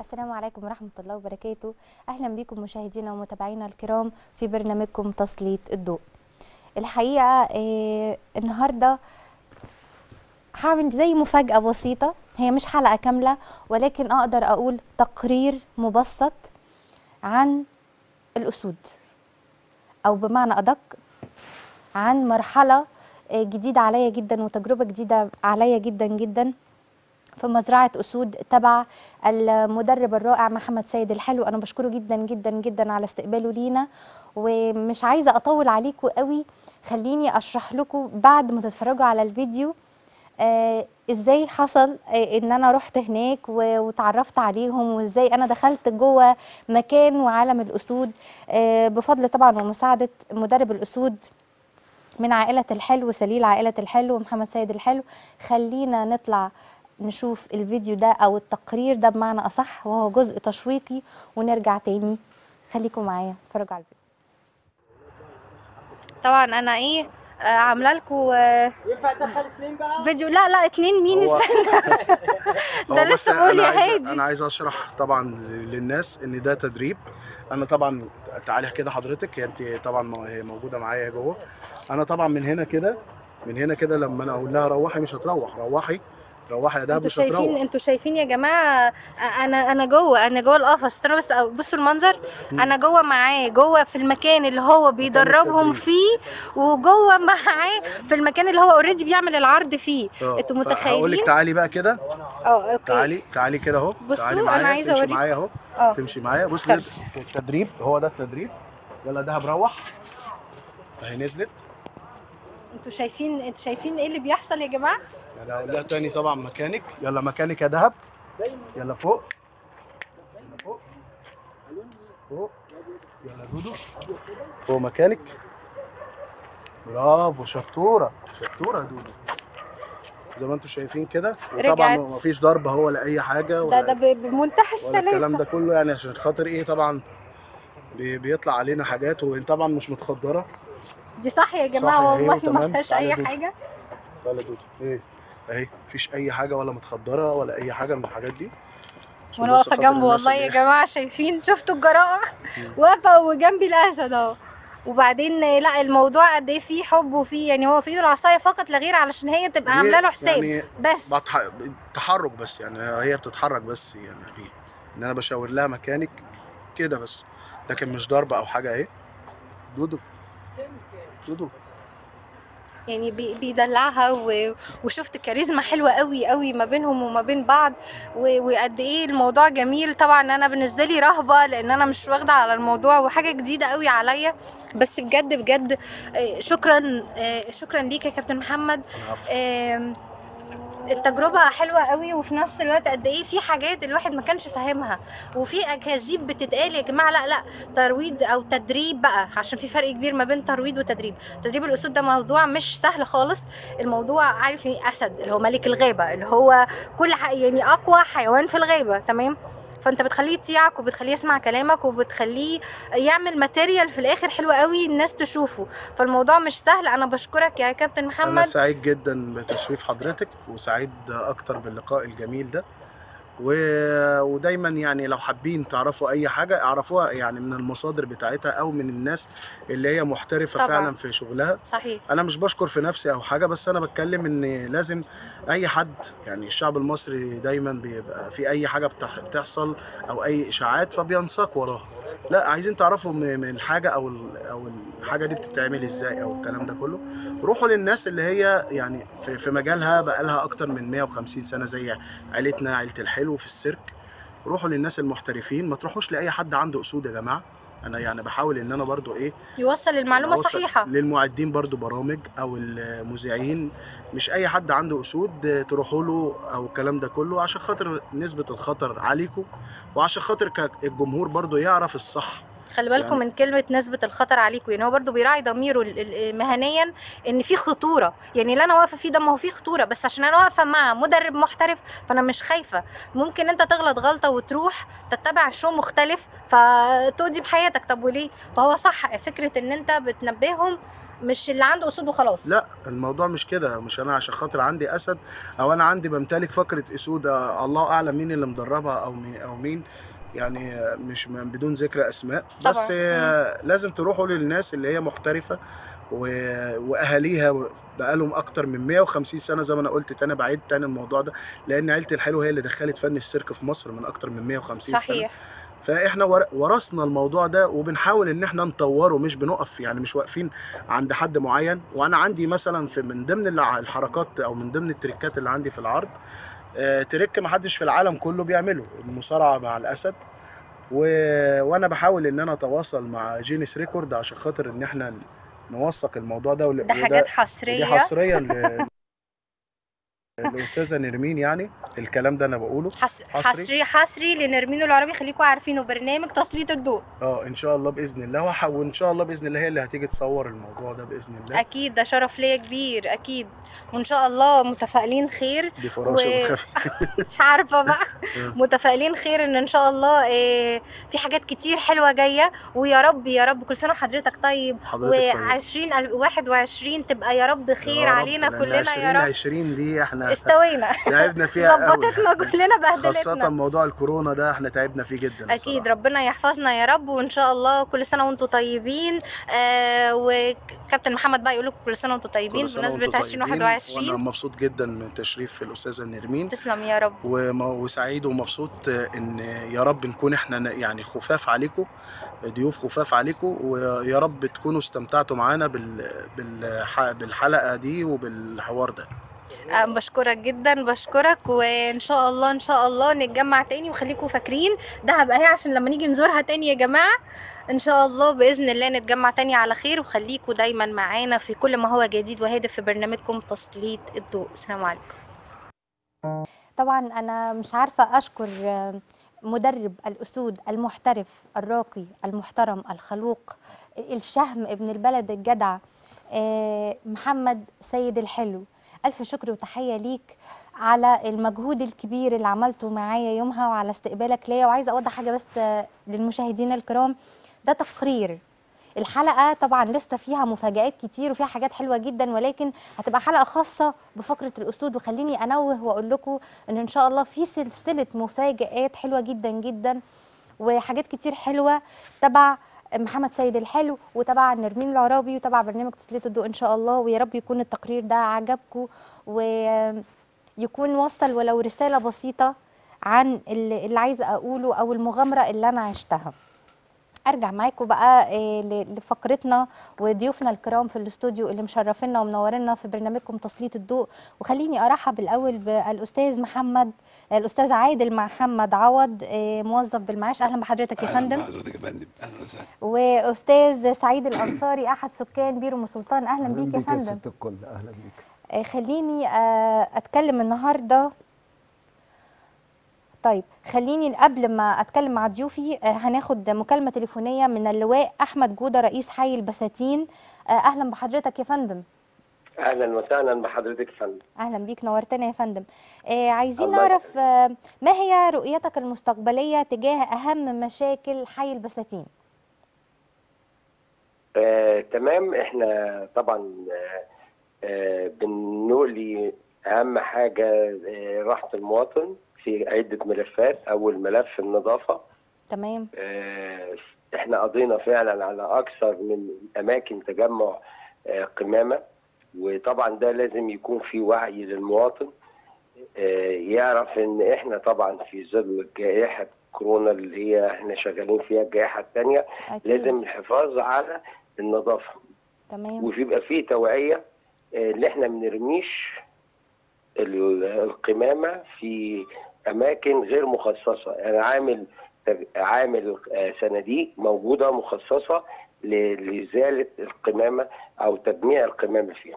السلام عليكم ورحمة الله وبركاته أهلا بكم مشاهدينا ومتابعينا الكرام في برنامجكم تسليط الضوء الحقيقة آه النهاردة هعمل زي مفاجأة بسيطة هي مش حلقة كاملة ولكن أقدر أقول تقرير مبسط عن الأسود أو بمعنى أدق عن مرحلة آه، جديدة عليا جدا وتجربة جديدة عليا جدا جدا في مزرعة أسود تبع المدرب الرائع محمد سيد الحلو أنا بشكره جدا جدا جدا على استقباله لينا ومش عايزة أطول عليكم قوي خليني أشرح لكم بعد ما تتفرجوا على الفيديو آه ازاي حصل آه ان انا رحت هناك و- وتعرفت عليهم وازاي انا دخلت جوه مكان وعالم الاسود آه بفضل طبعا ومساعده مدرب الاسود من عائله الحلو سليل عائله الحلو ومحمد سيد الحلو خلينا نطلع نشوف الفيديو ده او التقرير ده بمعنى اصح وهو جزء تشويقي ونرجع تاني خليكم معايا اتفرجوا على الفيديو طبعا انا ايه آه، عامله لكم ينفع تدخل اتنين بقى؟ فيديو لا لا اتنين مين هو- استنى ده هو بس لسه بقول أنا يا عايز- هادي انا عايز اشرح طبعا للناس ان ده تدريب انا طبعا تعالي كده حضرتك هي انت طبعا مو- هي موجوده معايا جوه انا طبعا من هنا كده من هنا كده لما انا اقول لها روحي مش هتروح روحي روحي يا دهب انتوا مش شايفين هتروح انتوا شايفين يا جماعه انا انا جوه انا جوه القفص استنوا بس بصوا المنظر انا جوه معاه جوه في المكان اللي هو بيدربهم التدريب. فيه وجوه معاه في المكان اللي هو اوريدي بيعمل العرض فيه آه، انتوا فهقول متخيلين لك تعالي بقى كده اه اوكي تعالي تعالي كده اهو بصوا، تعالي أنا معايا عايزة تمشي أوريك. معايا اهو اه. تمشي معايا بص طب. ده التدريب هو ده التدريب يلا دهب روح اهي نزلت انتوا شايفين انتوا شايفين ايه اللي بيحصل يا جماعه يلا اقول لها تاني طبعا مكانك يلا مكانك يا دهب يلا فوق يلا فوق فوق يلا دودو فوق مكانك برافو شطوره شطوره يا دودو زي ما انتم شايفين كده وطبعا رجعت. مفيش ضربه هو ولا اي حاجه ده ولا, ده ب- بمنتهى ولا الكلام السلاسه ده كله يعني عشان خاطر ايه طبعا بي- بيطلع علينا حاجات وانت طبعا مش متخدره دي صح يا صح جماعه يا هي والله ما وتمام. فيهاش تعالي اي يا دودو. حاجه ولا دودو ايه اهي مفيش اي حاجه ولا متخدره ولا اي حاجه من الحاجات دي عشان وانا بس واقفه خاطر جنبه الناس والله اللي يا هي- جماعه شايفين شفتوا الجراءه واقفه وجنبي الاسد اهو وبعدين لا الموضوع قد ايه فيه حب وفيه يعني هو في ايده العصايه فقط لا غير علشان هي تبقى دي عامله له حساب يعني بس بتح... تحرك بس يعني هي بتتحرك بس يعني دي ان انا بشاور لها مكانك كده بس لكن مش ضربه او حاجه اهي دودو دودو يعني بي- بيدلعها و- وشفت كاريزما حلوه قوي قوي ما بينهم وما بين بعض و- وقد ايه الموضوع جميل طبعا انا بالنسبه لي رهبه لان انا مش واخده على الموضوع وحاجه جديده قوي عليا بس بجد بجد آه، شكرا آه، شكرا ليك يا كابتن محمد العفو. آم، التجربة حلوة قوي وفي نفس الوقت قد ايه في حاجات الواحد ما كانش فاهمها وفي اكاذيب بتتقال يا جماعة لا لا ترويض او تدريب بقى عشان في فرق كبير ما بين ترويض وتدريب تدريب الاسود ده موضوع مش سهل خالص الموضوع عارف ايه اسد اللي هو ملك الغابة اللي هو كل ح... يعني اقوى حيوان في الغابة تمام فانت بتخليه يطيعك وبتخليه يسمع كلامك وبتخليه يعمل ماتيريال في الاخر حلو قوي الناس تشوفه فالموضوع مش سهل انا بشكرك يا كابتن انا محمد سعيد جدا بتشريف حضرتك وسعيد اكتر باللقاء الجميل ده و... ودايما يعني لو حابين تعرفوا اي حاجه اعرفوها يعني من المصادر بتاعتها او من الناس اللي هي محترفه طبعاً. فعلا في شغلها صحيح انا مش بشكر في نفسي او حاجه بس انا بتكلم ان لازم اي حد يعني الشعب المصري دايما بيبقى في اي حاجه بتح- بتحصل او اي اشاعات فبينساق وراها لا عايزين تعرفوا من من الحاجه او ال- او الحاجه دي بتتعمل ازاي او الكلام ده كله روحوا للناس اللي هي يعني في, في مجالها بقالها اكتر من 150 سنه زي عيلتنا عيله الحلو في السيرك روحوا للناس المحترفين ما تروحوش لاي حد عنده اسود يا جماعه انا يعني بحاول ان انا برضو ايه يوصل المعلومه أوصل صحيحه للمعدين برضو برامج او المذيعين مش اي حد عنده اسود تروحوا له او الكلام ده كله عشان خاطر نسبة الخطر عليكم وعشان خاطر ك- الجمهور برضو يعرف الصح خلي بالكم يعني- من كلمه نسبه الخطر عليكم يعني هو برضو بيراعي ضميره ال- ال- مهنيا ان في خطوره يعني اللي انا واقفه فيه ده ما هو فيه خطوره بس عشان انا واقفه مع مدرب محترف فانا مش خايفه ممكن انت تغلط غلطه وتروح تتبع شو مختلف فتؤدي بحياتك طب وليه فهو صح فكره ان انت بتنبههم مش اللي عنده اسود وخلاص لا الموضوع مش كده مش انا عشان خاطر عندي اسد او انا عندي بمتلك فقره اسود آه، الله اعلم مين اللي مدربها او مين او مين يعني آه، مش من بدون ذكر اسماء بس طبعاً. آه، لازم تروحوا للناس اللي هي محترفه و- واهاليها بقالهم اكتر من 150 سنه زي ما انا قلت تاني بعيد تاني الموضوع ده لان عيله الحلو هي اللي دخلت فن السيرك في مصر من اكتر من 150 سنه صحيح فاحنا ور- ورثنا الموضوع ده وبنحاول ان احنا نطوره مش بنقف يعني مش واقفين عند حد معين وانا عندي مثلا في من ضمن الع- الحركات او من ضمن التريكات اللي عندي في العرض آه، تريك محدش في العالم كله بيعمله المصارعه مع الاسد و... وانا بحاول ان انا اتواصل مع جينيس ريكورد عشان خاطر ان احنا نوثق الموضوع ده ول- ده وده- حاجات ودي حصريه حصريا ل... الاستاذه نرمين يعني الكلام ده انا بقوله حص... حصري. حصري حصري لنرمين العربي خليكم عارفينه برنامج تسليط الضوء اه ان شاء الله باذن الله وح- وان شاء الله باذن الله هي اللي هتيجي تصور الموضوع ده باذن الله اكيد ده شرف ليا كبير اكيد وان شاء الله متفائلين خير دي فراشه و- وخفي مش عارفه بقى متفائلين خير ان ان شاء الله إيه في حاجات كتير حلوه جايه ويا رب يا رب كل سنه وحضرتك طيب حضرتك طيب. و20 21 تبقى يا رب خير يا رب، علينا لأن كلنا يا رب 2020 دي احنا استوينا تعبنا فيها قوي ظبطتنا كلنا خاصة بهدلتنا موضوع الكورونا ده احنا تعبنا فيه جدا اكيد الصراحة. ربنا يحفظنا يا رب وان شاء الله كل سنه وانتم طيبين آه وكابتن محمد بقى يقول لكم كل سنه وانتم طيبين كل سنة بمناسبه وانتم طيبين، وانا 2021 مبسوط جدا من تشريف الاستاذه نرمين تسلم يا رب وم- وسعيد ومبسوط ان يا رب نكون احنا ن- يعني خفاف عليكم ضيوف خفاف عليكم ويا رب تكونوا استمتعتوا معانا بال بالح- بالحلقه دي وبالحوار ده آه، بشكرك جدا بشكرك وان شاء الله ان شاء الله نتجمع تاني وخليكم فاكرين ده هبقى هي عشان لما نيجي نزورها تاني يا جماعه ان شاء الله باذن الله نتجمع تاني على خير وخليكم دايما معانا في كل ما هو جديد وهادف في برنامجكم تسليط الضوء السلام عليكم طبعا انا مش عارفه اشكر آه، مدرب الاسود المحترف الراقي المحترم الخلوق الشهم ابن البلد الجدع آه، محمد سيد الحلو الف شكر وتحيه ليك على المجهود الكبير اللي عملته معايا يومها وعلى استقبالك ليا وعايزه اوضح حاجه بس آه، للمشاهدين الكرام ده تقرير الحلقه طبعا لسه فيها مفاجآت كتير وفيها حاجات حلوه جدا ولكن هتبقى حلقه خاصه بفقره الاسود وخليني انوه واقول لكم ان ان شاء الله في سلسله مفاجآت حلوه جدا جدا وحاجات كتير حلوه تبع محمد سيد الحلو وتبع نرمين العرابي وتبع برنامج تسليط الضوء ان شاء الله ويا رب يكون التقرير ده عجبكم ويكون وصل ولو رساله بسيطه عن اللي اللي عايزه اقوله او المغامره اللي انا عشتها ارجع معاكم بقى آه، ل- لفقرتنا وضيوفنا الكرام في الاستوديو اللي مشرفينا ومنورينا في برنامجكم تسليط الضوء وخليني ارحب الاول بالاستاذ محمد الاستاذ عادل محمد عوض آه، موظف بالمعاش اهلا بحضرتك يا اهلا فندم بحضرتك يا فندم اهلا وسهلا واستاذ سعيد الانصاري احد سكان بير ام سلطان اهلا بيك يا فندم ست الكل اهلا بيك آه، خليني آه، اتكلم النهارده طيب خليني قبل ما اتكلم مع ضيوفي آه، هناخد مكالمه تليفونيه من اللواء احمد جوده رئيس حي البساتين آه، اهلا بحضرتك يا فندم اهلا وسهلا بحضرتك يا فندم اهلا بيك نورتنا يا فندم آه، عايزين الله نعرف آه، ما هي رؤيتك المستقبليه تجاه اهم مشاكل حي البساتين آه، تمام احنا طبعا آه، آه، بنولي اهم حاجه آه، راحه المواطن في عده ملفات اول ملف النظافه تمام آه، احنا قضينا فعلا على اكثر من اماكن تجمع آه، قمامه وطبعا ده لازم يكون في وعي للمواطن آه، يعرف ان احنا طبعا في ظل جائحه كورونا اللي هي احنا شغالين فيها الجائحه الثانيه اكيد لازم الحفاظ على النظافه تمام وبيبقى فيه توعيه آه، اللي احنا ما نرميش ال- القمامه في اماكن غير مخصصه يعني عامل عامل آه، صناديق موجوده مخصصه ل- لازاله القمامه او تجميع القمامه فيها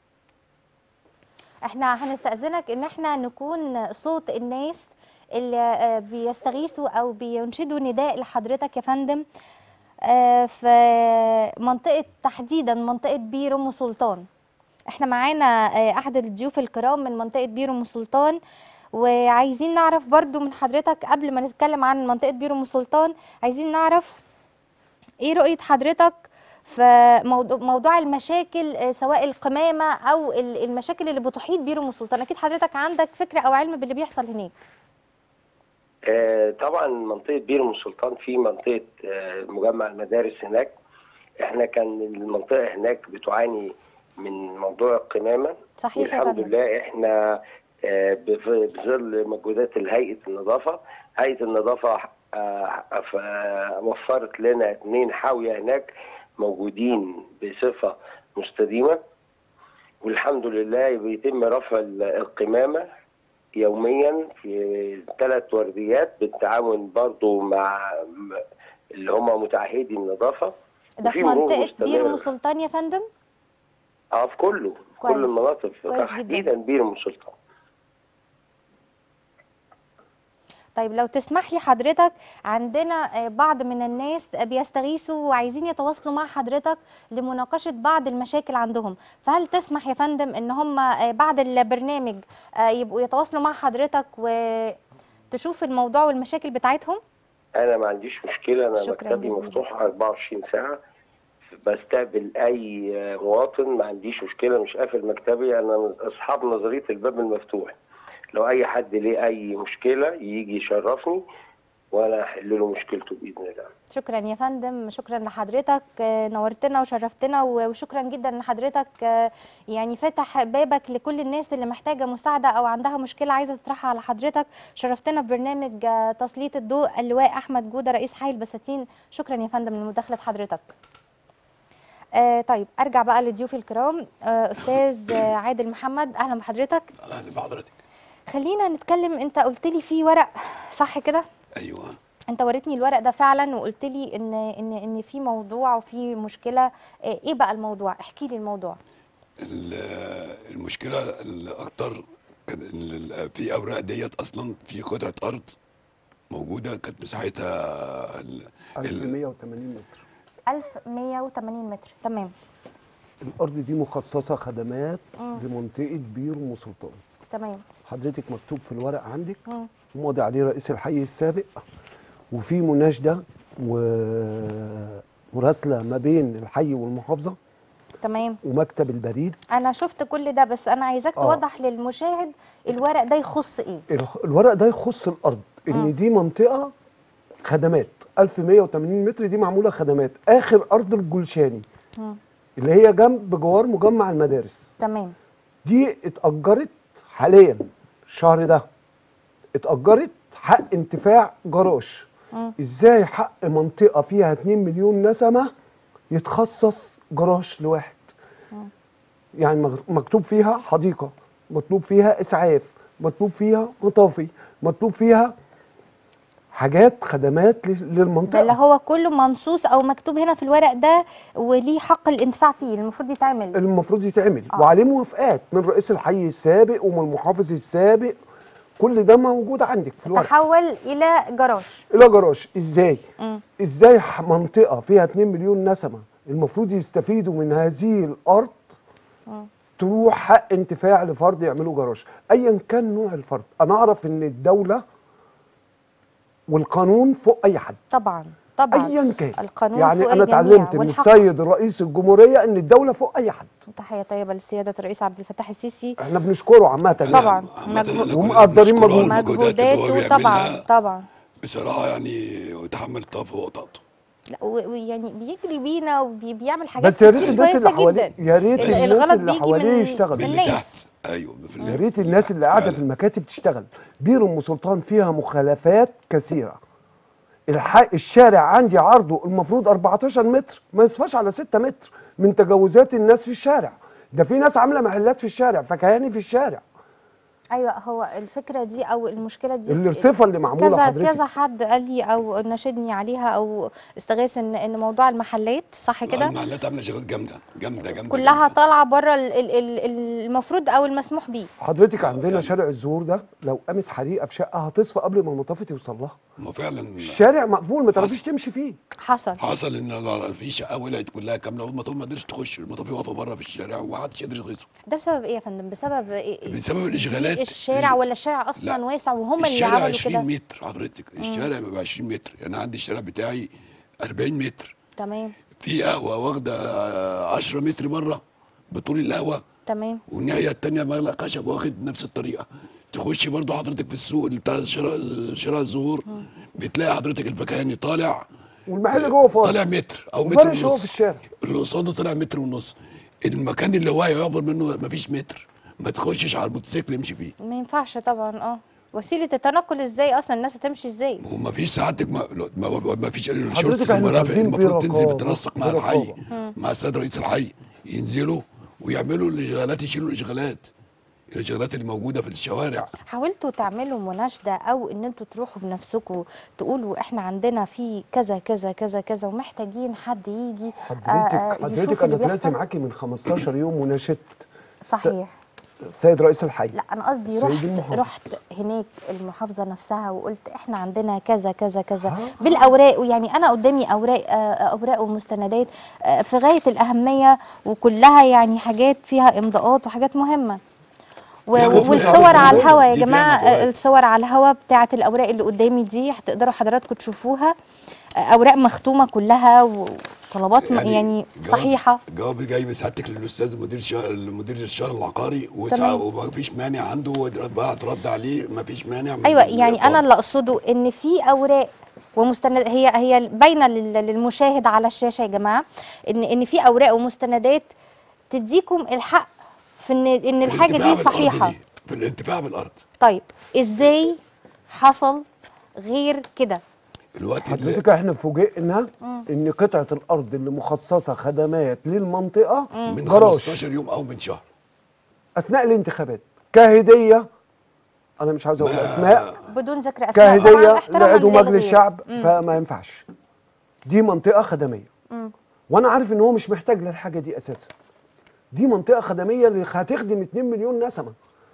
احنا هنستأذنك ان احنا نكون صوت الناس اللي آه، بيستغيثوا او بينشدوا نداء لحضرتك يا فندم آه، في منطقه تحديدا منطقه بير ام سلطان احنا معانا آه، احد الضيوف الكرام من منطقه بير ام سلطان وعايزين نعرف برضو من حضرتك قبل ما نتكلم عن منطقه بير ام سلطان عايزين نعرف ايه رؤيه حضرتك في موضوع, موضوع المشاكل آه، سواء القمامه او ال- المشاكل اللي بتحيط بير ام سلطان اكيد حضرتك عندك فكره او علم باللي بيحصل هناك آه، طبعا منطقه بير ام السلطان في منطقه آه، مجمع المدارس هناك احنا كان المنطقه هناك بتعاني من موضوع القمامه صحيح يا والحمد فندم لله احنا آه، بف- بظل مجهودات الهيئه النظافه هيئه النظافه آه، ف- وفرت لنا اثنين حاويه هناك موجودين بصفه مستديمه والحمد لله بيتم رفع ال- القمامه يوميا في ثلاث ورديات بالتعاون برضو مع م- اللي هم متعهدي النظافه ده في وفي مرور منطقه بير ام مستمر. سلطان يا فندم اه في كله كويس. كل المناطق كويس تحديدا بير ام سلطان طيب لو تسمح لي حضرتك عندنا آه، بعض من الناس بيستغيثوا وعايزين يتواصلوا مع حضرتك لمناقشة بعض المشاكل عندهم فهل تسمح يا فندم ان هم آه، بعد البرنامج آه، يبقوا يتواصلوا مع حضرتك وتشوف الموضوع والمشاكل بتاعتهم انا ما عنديش مشكله انا شكراً مكتبي جزيلاً. مفتوح 24 ساعه بستقبل اي مواطن ما عنديش مشكله مش قافل مكتبي انا من اصحاب نظريه الباب المفتوح لو اي حد ليه اي مشكله يجي يشرفني وانا احل له مشكلته باذن الله شكرا يا فندم شكرا لحضرتك آه، نورتنا وشرفتنا و- وشكرا جدا ان حضرتك آه، يعني فتح بابك لكل الناس اللي محتاجه مساعده او عندها مشكله عايزه تطرحها على حضرتك شرفتنا في برنامج آه، تسليط الضوء اللواء احمد جوده رئيس حي البساتين شكرا يا فندم لمداخله حضرتك آه طيب ارجع بقى لضيوفي الكرام آه استاذ آه، عادل محمد اهلا بحضرتك اهلا بحضرتك خلينا نتكلم انت قلت لي في ورق صح كده ايوه انت وريتني الورق ده فعلا وقلت لي ان ان ان في موضوع وفي مشكله اه، ايه بقى الموضوع احكي لي الموضوع ال- المشكله الاكتر كان إن ال- في اوراق ديت اصلا في قطعه ارض موجوده كانت مساحتها ال- ال- 1180 متر 1180 متر تمام الارض دي مخصصه خدمات لمنطقه بير ام سلطان تمام حضرتك مكتوب في الورق عندك مم. ماضي عليه رئيس الحي السابق وفي مناشده ومراسله ما بين الحي والمحافظه تمام ومكتب البريد انا شفت كل ده بس انا عايزاك آه. توضح للمشاهد الورق ده يخص ايه الخ- الورق ده يخص الارض مم. ان دي منطقه خدمات 1180 متر دي معموله خدمات اخر ارض الجلشاني مم. اللي هي جنب بجوار مجمع المدارس تمام دي اتأجرت حاليا الشهر ده اتأجرت حق انتفاع جراج مم. ازاي حق منطقة فيها 2 مليون نسمة يتخصص جراج لواحد يعني مغ- مكتوب فيها حديقة مطلوب فيها اسعاف مطلوب فيها مطافي مطلوب فيها حاجات خدمات ل- ده اللي للمنطقة هو كله منصوص او مكتوب هنا في الورق ده وليه حق الانتفاع فيه المفروض يتعمل المفروض يتعمل آه. وعليه موافقات من رئيس الحي السابق ومن المحافظ السابق كل ده موجود عندك في الورق تحول الى جراج الى جراج ازاي مم. ازاي ح- منطقه فيها 2 مليون نسمه المفروض يستفيدوا من هذه الارض تروح حق انتفاع لفرد يعملوا جراج ايا كان نوع الفرد انا اعرف ان الدوله والقانون فوق اي حد طبعا طبعا ايا كان القانون يعني فوق انا الجميع اتعلمت من والحق. السيد رئيس الجمهوريه ان الدوله فوق اي حد تحيه طيبه للسياده الرئيس عبد الفتاح السيسي احنا بنشكره عامه طبعا عامة مجهود- إحنا كلنا ومقدرين بنشكره على مجهود- المجهودات اللي هو مجهوداته طبعا بيعملها. طبعا بصراحه يعني وتحمل الطاقه فوق طاقته لا و- ويعني بيجري بينا وبيعمل حاجات بس يا ريت كتير الناس اللي كويسه حواليه جدا يا ريت ال- الناس الغلط اللي بيجي حواليه من يشتغلوا من اللي الناس. تحت ايوه في يا ال- ريت الناس اللي قاعده فعلا. في المكاتب تشتغل بير ام سلطان فيها مخالفات كثيره الح... الشارع عندي عرضه المفروض 14 متر ما يصفاش على 6 متر من تجاوزات الناس في الشارع ده في ناس عامله محلات في الشارع فكهاني في الشارع ايوه هو الفكره دي او المشكله دي الرصيفه اللي معموله كذا حضرتك كذا حد قال لي او ناشدني عليها او استغاث ان ان موضوع المحلات صح كده المحلات عامله شغلات جامده جامده جامده كلها جامدة. طالعه بره ال- ال- ال- المفروض او المسموح بيه حضرتك عندنا شارع الزهور ده لو قامت حريقه في شقه هتصفى قبل ما المطافي توصل لها ما فعلا الشارع مقفول ما تعرفيش تمشي فيه حصل حصل ان في شقه ولعت كلها كامله والمطافي ما قدرش تخش المطافي واقفه بره في الشارع ومحدش قادر يغيظه ده بسبب ايه يا فندم بسبب إيه؟ بسبب الاشغالات دي الشارع ولا الشارع اصلا لا. واسع وهم اللي الشارع عملوا 20 كده متر حضرتك الشارع بيبقى 20 متر يعني عندي الشارع بتاعي 40 متر تمام في قهوه واخده 10 متر بره بطول القهوه تمام والناحيه التانيه مغلق خشب واخد نفس الطريقه تخش برضو حضرتك في السوق اللي بتاع شراء شراء الزهور بتلاقي حضرتك الفكهاني طالع والمحل جوه فاضي طالع متر او متر وفرش هو ونص في الشارع اللي قصاده طلع متر ونص المكان اللي هو هيعبر منه مفيش متر ما تخشش على الموتوسيكل يمشي فيه ما ينفعش طبعا اه وسيله التنقل ازاي اصلا الناس هتمشي ازاي وما فيش سعادتك ما, ما, ما فيش حضرتك شرطه احنا المرافق طالبين المفروض بيه تنزل رقابة، بتنسق مع بيه الحي رقابة. مع السيد رئيس الحي ينزلوا ويعملوا الاشغالات يشيلوا الاشغالات الاشغالات اللي موجوده في الشوارع حاولتوا تعملوا مناشده او ان انتوا تروحوا بنفسكم تقولوا احنا عندنا في كذا كذا كذا كذا ومحتاجين حد يجي آه، آه، حضرتك يشوف حضرتك اللي انا طلعت بيحصل معاكي من 15 يوم وناشدت صحيح السيد رئيس الحي لا انا قصدي سيد رحت المحافظ. رحت هناك المحافظه نفسها وقلت احنا عندنا كذا كذا كذا آه. بالاوراق يعني انا قدامي اوراق آه، اوراق ومستندات آه، في غايه الاهميه وكلها يعني حاجات فيها امضاءات وحاجات مهمه و- يا بابا، والصور يا على بابا، الهوا يا دي فيها جماعه مقالات. آه، الصور على الهوا بتاعه الاوراق اللي قدامي دي هتقدروا حضراتكم تشوفوها آه، اوراق مختومه كلها وطلبات يعني, يعني جواب- صحيحه جواب جاي من سعادتك للاستاذ مدير شا... مدير الشهر العقاري تمام. وما فيش مانع عنده بعت رد عليه ما فيش مانع من ايوه يعني الإقامة. انا اللي اقصده ان في اوراق ومستند هي هي باينه لل- للمشاهد على الشاشه يا جماعه ان ان في اوراق ومستندات تديكم الحق في ان ان الحاجه الانتفاع دي بالأرض صحيحه دي، في الانتفاع بالارض طيب ازاي حصل غير كده الوقت اللي حضرتك احنا فوجئنا ان قطعه الارض اللي مخصصه خدمات للمنطقه من جراج 15 يوم او من شهر اثناء الانتخابات كهديه انا مش عاوز اقول ما- اسماء بدون ذكر اسماء طبعاً كهديه احتراما لعضو مجلس للغير. الشعب مم. فما ينفعش دي منطقه خدميه وانا عارف ان هو مش محتاج للحاجه دي اساسا دي منطقه خدميه اللي هتخدم 2 مليون نسمه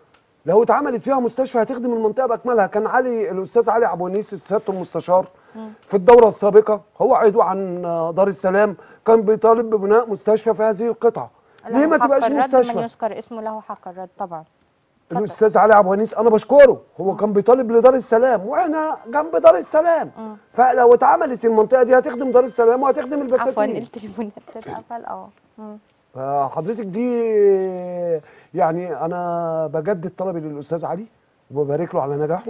لو اتعملت فيها مستشفى هتخدم المنطقه باكملها كان علي الاستاذ علي عبد الونيس سياده المستشار في الدوره السابقه هو عضو عن دار السلام كان بيطالب ببناء مستشفى في هذه القطعه له ليه ما حق تبقاش الرد من مستشفى يذكر اسمه له حق الرد طبعا اتفضل. الاستاذ علي عبد الونيس انا بشكره هو كان بيطالب لدار السلام واحنا جنب دار السلام فلو اتعملت المنطقه دي هتخدم دار السلام وهتخدم عفوا البساتين التليفونات تتقفل اه مم. فحضرتك دي يعني انا بجدد طلبي للاستاذ علي وببارك له على نجاحه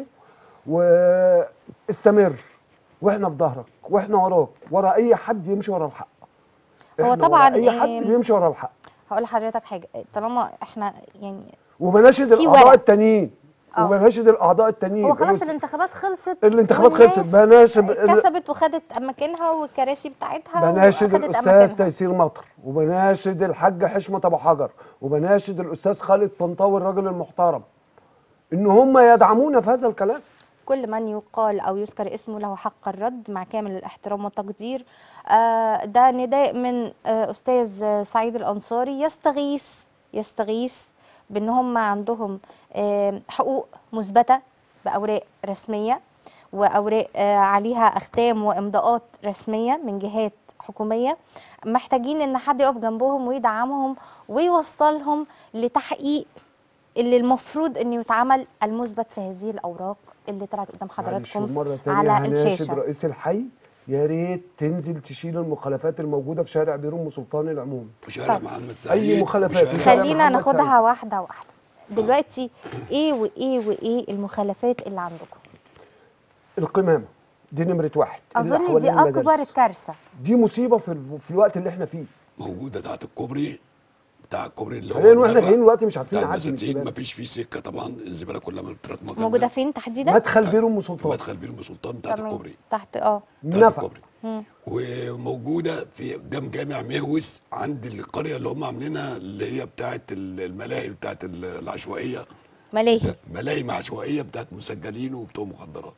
واستمر واحنا في ظهرك واحنا وراك ورا اي حد يمشي ورا الحق هو إحنا طبعاً ورا اي حد إيه، بيمشي ورا الحق هقول لحضرتك حاجه طالما احنا يعني وبناشد في الاعضاء ورق. التانيين آه. وبناشد الاعضاء التانيين هو خلاص الأس- الانتخابات خلصت الانتخابات والناس خلصت بناشد كسبت وخدت اماكنها والكراسي بتاعتها بناشد وخدت الاستاذ اماكنها تيسير مطر وبناشد الحاج حشمه ابو حجر وبناشد الاستاذ خالد طنطاوي الراجل المحترم ان هم يدعمونا في هذا الكلام كل من يقال او يذكر اسمه له حق الرد مع كامل الاحترام والتقدير آه، ده نداء من آه، استاذ آه، سعيد الانصاري يستغيث يستغيث بان هم عندهم آه، حقوق مثبته باوراق رسميه واوراق آه، عليها اختام وامضاءات رسميه من جهات حكوميه محتاجين ان حد يقف جنبهم ويدعمهم ويوصلهم لتحقيق اللي المفروض انه يتعمل المثبت في هذه الاوراق اللي طلعت قدام معلش حضراتكم مرة تانية على هناشد الشاشه رئيس الحي يا ريت تنزل تشيل المخالفات الموجودة في شارع بير ام سلطان العموم وشارع طب. محمد سعيد أي مخالفات وشارع- في شارع خلينا محمد ناخدها واحده واحده دلوقتي ايه وايه وايه المخالفات اللي عندكم القمامة دي نمرة واحد اللي اظن دي حوالين اكبر المدارس. كارثه دي مصيبة في, ال- في الوقت اللي احنا فيه موجوده تحت الكوبري بتاع الكوبري اللي هو حاليا واحنا النفق جايين دلوقتي مش عارفين بتاع نعدي من المساتين الشباب مفيش فيه سكه طبعا الزباله كلها مترتمه موجوده فين تحديدا مدخل بير ام في سلطان مدخل بير ام سلطان تحت تمام. الكوبري تحت اه تحت نفق الكوبري وموجوده في قدام جامع مهوس عند القريه اللي هم عاملينها اللي هي بتاعه الملاهي بتاعه العشوائيه ملاهي ملاهي عشوائيه بتاعت مسجلين وبتوع مخدرات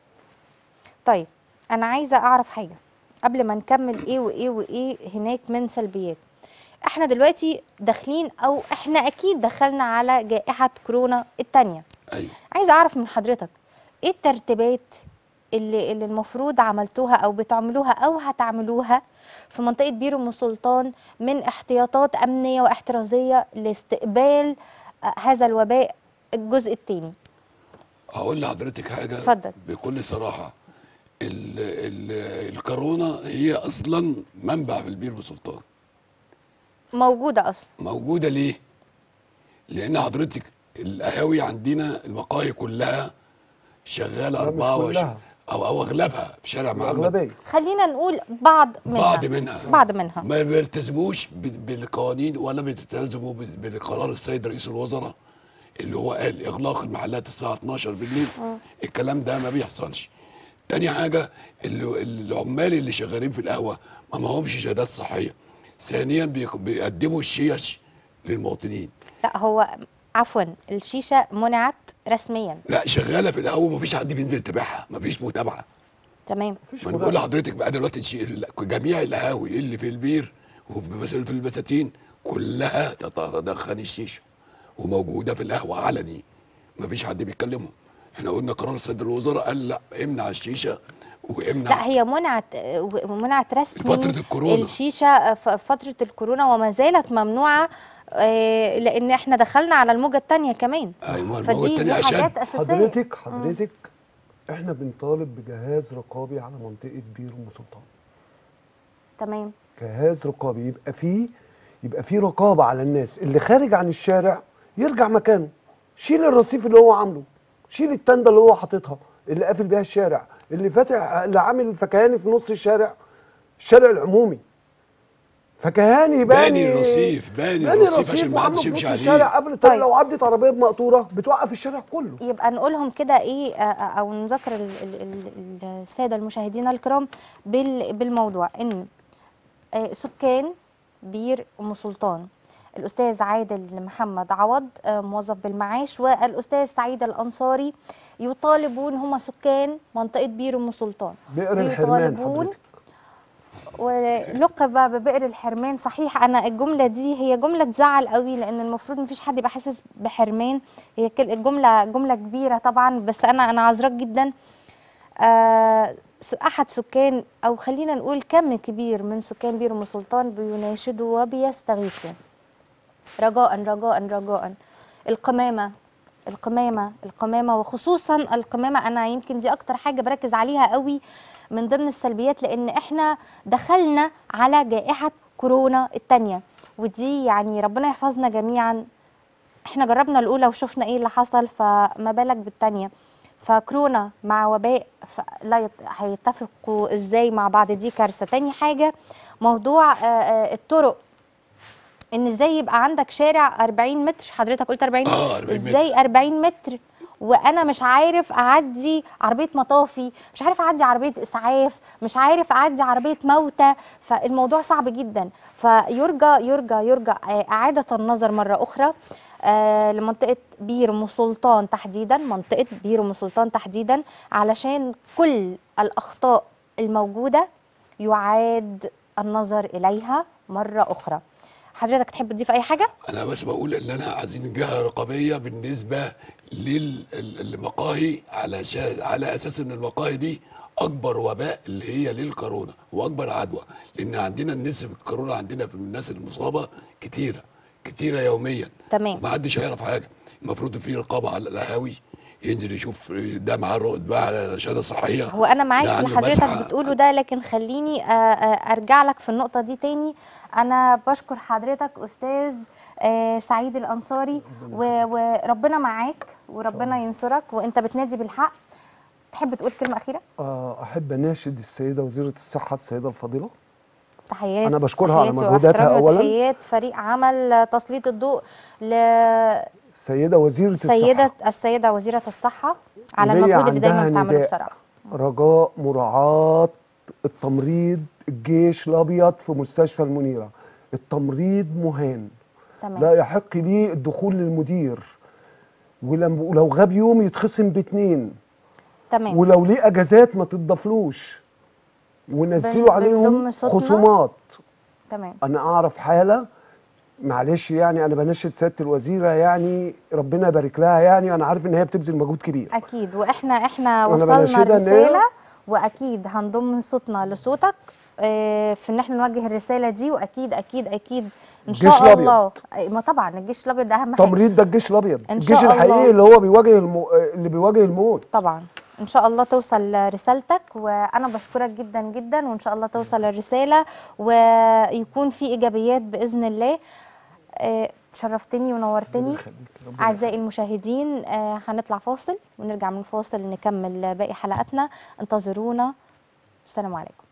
طيب انا عايزه اعرف حاجه قبل ما نكمل ايه وايه وايه هناك من سلبيات احنا دلوقتي داخلين او احنا اكيد دخلنا على جائحه كورونا التانية ايوه عايزه اعرف من حضرتك ايه الترتيبات اللي اللي المفروض عملتوها او بتعملوها او هتعملوها في منطقه بير ام سلطان من احتياطات امنيه واحترازيه لاستقبال آه، هذا الوباء الجزء الثاني هقول لحضرتك حاجه اتفضل. بكل صراحه ال ال الكورونا هي اصلا منبع في البير وسلطان موجوده اصلا موجوده ليه؟ لان حضرتك القهاوي عندنا المقاهي كلها شغاله لا، مش 24 كلها. او او اغلبها في شارع محمد اغلبيه خلينا نقول بعض منها بعض منها بعض منها ما بيلتزموش ب- بالقوانين ولا بيلتزموا بال- بالقرار السيد رئيس الوزراء اللي هو قال اغلاق المحلات الساعه 12 بالليل الكلام ده ما بيحصلش تاني حاجه اللي العمال اللي شغالين في القهوه ما معهمش شهادات صحيه ثانيا بيق- بيقدموا الشيش للمواطنين لا هو عفوا الشيشه منعت رسميا لا شغاله في القهوه ما فيش حد بينزل يتابعها ما فيش متابعه تمام مفيش ما انا بقول لحضرتك بقى دلوقتي الشيء جميع القهاوي اللي في البير وفي بس- في البساتين كلها تتدخن الشيشه وموجوده في القهوه علني ما فيش حد بيتكلمهم احنا قلنا قرار سيد الوزراء قال لا امنع الشيشه وامنع لا هي منعت آه، و- منعت رسمي فترة الكورونا. الشيشه آه، ف- فتره الكورونا وما زالت ممنوعه آه، لان احنا دخلنا على الموجه الثانيه كمان ايوه الموجة فدي دي التانية أشد. حاجات اساسيه حضرتك حضرتك احنا بنطالب بجهاز رقابي على منطقه بير ام سلطان تمام جهاز رقابي يبقى فيه يبقى فيه رقابه على الناس اللي خارج عن الشارع يرجع مكانه شيل الرصيف اللي هو عامله شيل التندة اللي هو حاططها اللي قافل بيها الشارع اللي فاتح اللي عامل فكهاني في نص الشارع الشارع العمومي فكهاني باني باني الرصيف باني باني الرصيف عشان ما وعامله حدش في يمشي نص عليه الشارع قبل الطريق طيب. لو عدت عربيه بمقطوره بتوقف الشارع كله يبقى نقولهم كده ايه آه، آه، او نذكر ال- ال- ال- الساده المشاهدين الكرام بال- بالموضوع ان آه، سكان بير ام سلطان الاستاذ عادل محمد عوض آه، موظف بالمعاش والاستاذ سعيد الانصاري يطالبون هم سكان منطقه بير ام سلطان بئر الحرمان بيطالبون حضرتك ولقب ببئر الحرمان صحيح انا الجمله دي هي جمله تزعل قوي لان المفروض مفيش حد يبقى حاسس بحرمان هي كل- الجمله جمله كبيره طبعا بس انا انا عذراك جدا آه س- احد سكان او خلينا نقول كم كبير من سكان بير ام سلطان بيناشدوا وبيستغيثوا رجاء رجاء رجاء القمامة القمامة القمامة وخصوصا القمامة أنا يمكن دي أكتر حاجة بركز عليها قوي من ضمن السلبيات لأن إحنا دخلنا على جائحة كورونا التانية ودي يعني ربنا يحفظنا جميعا احنا جربنا الأولى وشفنا إيه اللي حصل فما بالك بالتانية فكورونا مع وباء لا يت... هيتفقوا ازاي مع بعض دي كارثة تاني حاجة موضوع آه، آه، الطرق ان ازاي يبقى عندك شارع 40 متر حضرتك قلت 40 آه، متر 40 ازاي 40 متر وانا مش عارف اعدي عربيه مطافي مش عارف اعدي عربيه اسعاف مش عارف اعدي عربيه موتى فالموضوع صعب جدا فيرجى يرجى يرجى آه، اعاده النظر مره اخرى آه، لمنطقه بير ام سلطان تحديدا منطقه بير ام سلطان تحديدا علشان كل الاخطاء الموجوده يعاد النظر اليها مره اخرى حضرتك تحب تضيف اي حاجه انا بس بقول ان انا عايزين جهه رقابيه بالنسبه للمقاهي على شا... على اساس ان المقاهي دي اكبر وباء اللي هي للكورونا واكبر عدوى لان عندنا النسب الكورونا عندنا في الناس المصابه كتيره كتيره يوميا تمام. ما حدش هيعرف حاجه المفروض في رقابه على القهاوي ينزل يشوف ده معاه رؤد معاه شهاده صحيه هو انا معاك ده اللي عنده حضرتك مسحة. بتقوله ده لكن خليني آه، آه، ارجع لك في النقطه دي تاني انا بشكر حضرتك استاذ آه، سعيد الانصاري و- وربنا معاك وربنا ينصرك وانت بتنادي بالحق تحب تقول كلمه اخيره آه، احب اناشد السيده وزيره الصحه السيده الفاضله تحيات أنا بشكرها على تحياتي مجهوداتها واحترامي أولاً. وتحيات فريق عمل آه، تسليط الضوء للسيده السيده وزيره الصحه السيده وزيره الصحه على وهي المجهود اللي دايما عندها بتعمله نداء. بصراحه رجاء مراعاه التمريض الجيش الابيض في مستشفى المنيره التمريض مهان تمام لا يحق ليه الدخول للمدير ولم ولو غاب يوم يتخصم باتنين تمام ولو ليه اجازات ما تضافلوش بن- ونزلوا عليهم بنضم صوتنا. خصومات تمام انا اعرف حاله معلش يعني انا بنشد سياده الوزيره يعني ربنا يبارك لها يعني انا عارف ان هي بتبذل مجهود كبير اكيد واحنا احنا وأنا وصلنا بناشدها إن هي- الرساله واكيد هنضم صوتنا لصوتك آه، في ان احنا نوجه الرساله دي واكيد اكيد اكيد ان الجيش شاء الأبيض. الله آه، ما طبعا الجيش الابيض ده اهم حاجه تمريض ده الجيش الابيض إن الجيش شاء الحقيقي الله. اللي هو بيواجه المو... اللي بيواجه الموت طبعا ان شاء الله توصل رسالتك وانا بشكرك جدا جدا وان شاء الله توصل الرساله ويكون في ايجابيات باذن الله آه، شرفتني ونورتني اعزائي المشاهدين آه، هنطلع فاصل ونرجع من الفاصل نكمل باقي حلقاتنا انتظرونا السلام عليكم